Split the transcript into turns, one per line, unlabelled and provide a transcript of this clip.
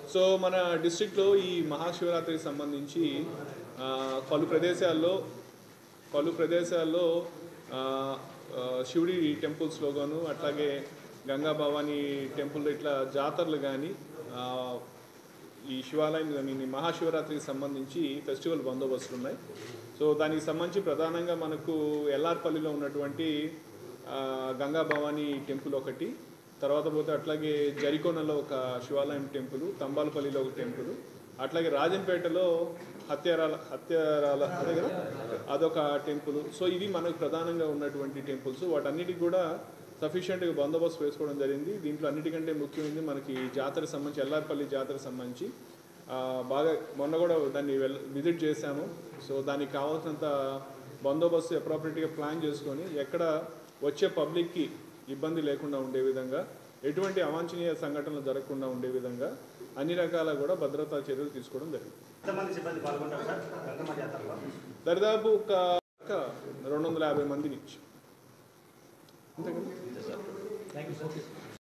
so మన డిస్ట్రిక్ట్లో ఈ మహాశివరాత్రికి సంబంధించి ఆ, పలు ప్రదేశాల్లో పలు ప్రదేశాల్లో ఆ, ఆ, శివుడి టెంపుల్స్లో గాను అట్లాగే గంగా భవానీ టెంపుల్ ఇట్లా జాతరలు కానీ ఈ శివాలయం ఐ మీన్ ఈ మహాశివరాత్రికి సంబంధించి ఫెస్టివల్ బందోబస్తులు ఉన్నాయి సో దానికి సంబంధించి ప్రధానంగా మనకు ఎల్ఆర్పల్లిలో ఉన్నటువంటి ఆ, గంగా భవానీ టెంపుల్ ఒకటి తర్వాత పోతే అట్లాగే జరికోనలో ఒక శివాలయం టెంపుల్ తంబాలపల్లిలో ఒక టెంపుల్ అట్లాగే రాజంపేటలో హత్యారాల హత్యారాల అదే కదా అదొక టెంపుల్ సో ఇవి మనకు ప్రధానంగా ఉన్నటువంటి టెంపుల్స్ వాటన్నిటికి కూడా సఫిషియెంట్గా బందోబస్తు వేసుకోవడం జరిగింది దీంట్లో అన్నిటికంటే ముఖ్యమైనది మనకి జాతర సంబంధించి ఎల్లార్పల్లి జాతర సంబంధించి ఆ, బాగా మొన్న కూడా దాన్ని వెల్ విజిట్ చేశాము సో దానికి కావాల్సినంత బందోబస్తు అప్రాపరియేట్గా ప్లాన్ చేసుకొని ఎక్కడ వచ్చే పబ్లిక్కి ఇబ్బంది లేకుండా ఉండే విధంగా ఎటువంటి అవాంఛనీయ సంఘటనలు జరగకుండా ఉండే విధంగా అన్ని రకాల కూడా భద్రతా చర్యలు తీసుకోవడం జరిగింది
ఎంతమంది సిబ్బంది పాల్గొంటారు సార్ గంగమ్మ జాతరలో
దరిదాపు ఒక ఒక రెండు వందల యాభై మంది నుంచి అంతే కదా
థ్యాంక్ యూ సార్